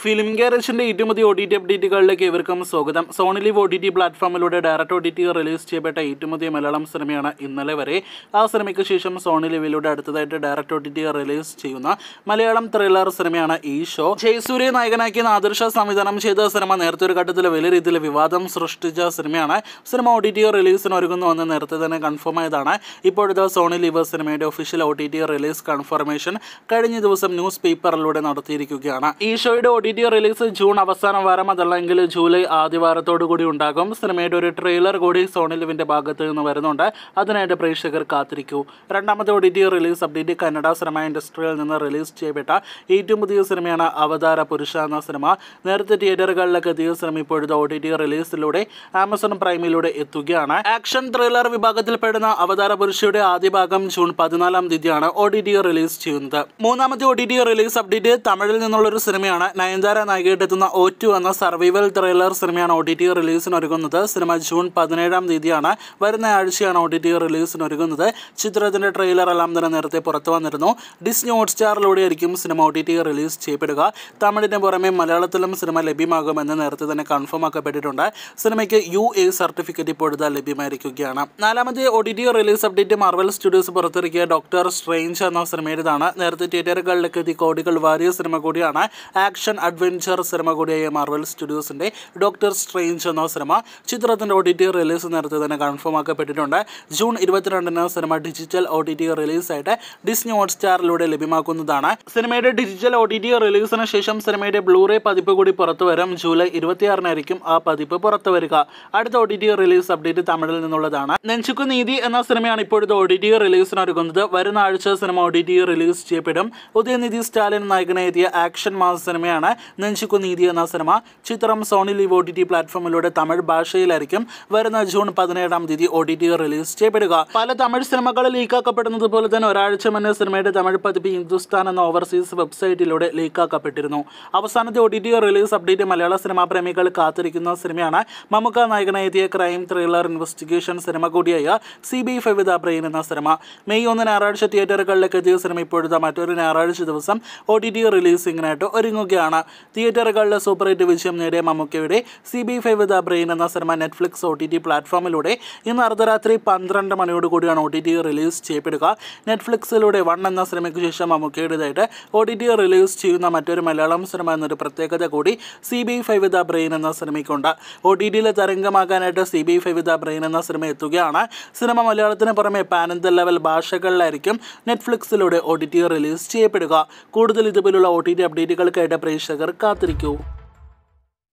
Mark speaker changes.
Speaker 1: film ഗാരേജിന്റെ ഏറ്റവും പുതിയ O T T അപ്ഡേറ്റുകളിലേക്ക് ഇവർക്കും സ്വാഗതം Sony LIV O T T പ്ലാറ്റ്ഫോമിലൂടെ direct O T T release ചെയ്യപ്പെട്ട ഏറ്റവും പുതിയ മലയാളം സിനിമയാണ് ഇന്നലെ വരെ ആ സിനിമയ്ക്ക് ശേഷം സോണി ലിവിലൂടെ അടുത്തതായിട്ട് direct O T T release ചെയ്യുന്ന മലയാളം ത്രില്ലർ സിനിമയാണ് ഈ ഷോ ജയസൂര്യ നായകനാക്കി നാദർഷ സംവിധാനം ചെയ്ത സിനിമ നേരത്തെ ഒരു ഘട്ടത്തിൽ വലിയ രീതിയിൽ വിവാദം സൃഷ്ടിച്ച സിനിമയാണ് സിനിമ ഒ ടി ടി റിലീസിന് ഒരുങ്ങുന്നുവെന്ന് നേരത്തെ തന്നെ കൺഫേം ആയതാണ് ഇപ്പോഴത്തെ സോണി ലിവ് സിനിമയുടെ official O T T release confirmation കഴിഞ്ഞ ദിവസം ന്യൂസ് പേപ്പറിലൂടെ നടത്തിയിരിക്കുകയാണ് ഈ ഷോയുടെ O T T release June അവസാന വാരം അതല്ലെങ്കിൽ ജൂലൈ ആദ്യ വാരത്തോടു കൂടി ഉണ്ടാകും സിനിമയുടെ ഒരു ട്രെയിലർ കൂടി സോണി ലിവിന്റെ ഭാഗത്ത് നിന്ന് വരുന്നുണ്ട് അതിനായിട്ട് പ്രേക്ഷകർ കാത്തിരിക്കൂ രണ്ടാമത്തെ O T T release update Kannada cinema ഇൻഡസ്ട്രിയിൽ നിന്ന് റിലീസ് ചെയ്യപ്പെട്ട ഏറ്റവും പുതിയ സിനിമയാണ് അവതാര പുരുഷ എന്ന സിനിമ നേരത്തെ തിയേറ്ററുകളിലൊക്കെ എത്തിയ സിനിമ ഇപ്പോഴത്തെ ഒ ടി ടി റിലീസിലൂടെ ആമസോൺ പ്രൈമിലൂടെ എത്തുകയാണ് ആക്ഷൻ ത്രില്ലർ വിഭാഗത്തിൽപ്പെടുന്ന അവതാര പുരുഷയുടെ ആദ്യ ഭാഗം ജൂൺ പതിനാലാം തീയതിയാണ് ഒ ടി ടി റിലീസ് ചെയ്യുന്നത് മൂന്നാമത്തെ O T T release update തമിഴിൽ നിന്നുള്ള ഒരു സിനിമയാണ് നയൻതാര നായികയായിട്ട് എത്തുന്ന ഒ ടു എന്ന സർവൈവൽ ത്രില്ലർ സിനിമയാണ് ഒ ടി ടി റിലീസിന് ഒരുങ്ങുന്നത് സിനിമ ജൂൺ പതിനേഴാം തീയതിയാണ് വരുന്ന ആഴ്ചയാണ് ഒ ടി ടി റിലീസിന് ഒരുങ്ങുന്നത് ചിത്രത്തിന്റെ ട്രെയിലർ എല്ലാം തന്നെ നേരത്തെ പുറത്തു വന്നിരുന്നു ഡിസ്നി ഹോട്ട്സ്റ്റാറിലൂടെ ആയിരിക്കും cinema O T T release ചെയ്യപ്പെടുക തമിഴിന് പുറമെ മലയാളത്തിലും സിനിമ ലഭ്യമാകുമെന്ന് നേരത്തെ തന്നെ കൺഫേം ആക്കപ്പെട്ടിട്ടുണ്ട് സിനിമയ്ക്ക് യു എ സർട്ടിഫിക്കറ്റ് ഇപ്പോഴത്തെ ലഭ്യമായിരിക്കുകയാണ് നാലാമത്തെ O T T release update Marvel Studios പുറത്തിറക്കിയ ഡോക്ടർ സ്ട്രേഞ്ച് എന്ന സിനിമയുടേതാണ് നേരത്തെ തിയേറ്ററുകളിലേക്ക് എത്തി കോടികൾ വാരിയ സിനിമ കൂടിയാണ് ആക്ഷൻ അഡ്വഞ്ചർ സിനിമ കൂടിയായ മാർവൽ സ്റ്റുഡിയോസിന്റെ ഡോക്ടർ സ്ട്രേഞ്ച് എന്ന സിനിമ ചിത്രത്തിന്റെ ഒ ടി ടി റിലീസ് നേരത്തെ തന്നെ കൺഫേം ആക്കപ്പെട്ടിട്ടുണ്ട് ജൂൺ ഇരുപത്തിരണ്ടിന് cinema digital O T T റിലീസായിട്ട് ഡിസ്നി ഹോട്ട്സ്റ്റാറിലൂടെ ലഭ്യമാക്കുന്നതാണ് സിനിമയുടെ ഡിജിറ്റൽ ഒ ടി ടി റിലീസിന് ശേഷം സിനിമയുടെ ബ്ലൂറേ പതിപ്പ് കൂടി പുറത്തു വരും ജൂലൈ ഇരുപത്തിയാറിനായിരിക്കും ആ പതിപ്പ് പുറത്തു വരിക അടുത്ത O T T release update തമിഴിൽ നിന്നുള്ളതാണ് നെഞ്ചുക്കു നീതി എന്ന സിനിമയാണ് ഇപ്പോഴത്തെ ഒ ടി ടി റിലീസിന് ഒരുങ്ങുന്നത് വരുന്ന ആഴ്ച cinema O T T release ചെയ്യപ്പെടും ഉദയനിധി സ്റ്റാലിൻ നായകനെത്തിയ ആക്ഷൻ മാസ് സിനിമയാണ് നെഞ്ചുക്കു നീതി എന്ന സിനിമ ചിത്രം Sony LIV O T T പ്ലാറ്റ്ഫോമിലൂടെ തമിഴ് ഭാഷയിലായിരിക്കും വരുന്ന ജൂൺ പതിനേഴാം തീയതി ഒ ടി ടി റിലീസ് ചെയ്യപ്പെടുക പല തമിഴ് സിനിമകൾ ലീക്കാക്കപ്പെടുന്നത് പോലെ തന്നെ ഒരാഴ്ച മുന്നേ സിനിമയുടെ തമിഴ് പതിപ്പ് ഹിന്ദുസ്ഥാൻ എന്ന ഓവർസീസ് വെബ്സൈറ്റിലൂടെ ലീക്കാക്കപ്പെട്ടിരുന്നു അവസാനത്തെ O T T release update മലയാള സിനിമാ പ്രേമികൾ കാത്തിരിക്കുന്ന സിനിമയാണ് മമ്മൂക്ക നായകനെത്തിയ ക്രൈം ത്രില്ലർ ഇൻവെസ്റ്റിഗേഷൻ സിനിമ കൂടിയായ സി ബി ഫെവിത ബ്രെയിൻ എന്ന സിനിമ മെയ് ഒന്ന് ഞായറാഴ്ച തിയേറ്ററുകളിലേക്ക് എത്തിയ സിനിമ ഇപ്പോഴത്തെ മറ്റൊരു ഞായറാഴ്ച ദിവസം ഒ ടി ടി റിലീസിങ്ങിനായിട്ട് ഒരുങ്ങുകയാണ് തിയേറ്ററുകളിലെ സൂപ്പർ ഹിറ്റ് വിജയം നേടിയ മമ്മൂക്കയുടെ C B five the brain എന്ന cinema Netflix O T T പ്ലാറ്റ്ഫോമിലൂടെ ഇന്ന് അർദ്ധരാത്രി പന്ത്രണ്ട് മണിയോട് കൂടിയാണ് ഒ ടി ടി റിലീസ് ചെയ്യപ്പെടുക നെറ്റ്ഫ്ലിക്സിലൂടെ വൺ എന്ന സിനിമയ്ക്ക് ശേഷം മമ്മൂക്കയുടേതായിട്ട് ഒ ടി ടി റിലീസ് ചെയ്യുന്ന മറ്റൊരു മലയാളം സിനിമ എന്നൊരു പ്രത്യേകത കൂടി C B five the brain എന്ന സിനിമയ്ക്കുണ്ട് ഒ ടി ടിയിലെ തരംഗമാക്കാനായിട്ട് C B five the brain എന്ന സിനിമ എത്തുകയാണ് സിനിമ മലയാളത്തിന് പുറമെ പാനന്ത ലെവൽ ഭാഷകളിലായിരിക്കും നെറ്റ്ഫ്ലിക്സിലൂടെ ഒ ടി ടി റിലീസ് ചെയ്യപ്പെടുക കൂടുതൽ ഇതുപോലുള്ള ഒ ടി ടി അപ്ഡേറ്റുകൾക്കായിട്ട് പ്രേക്ഷകർ കാത്തിരിക്കൂ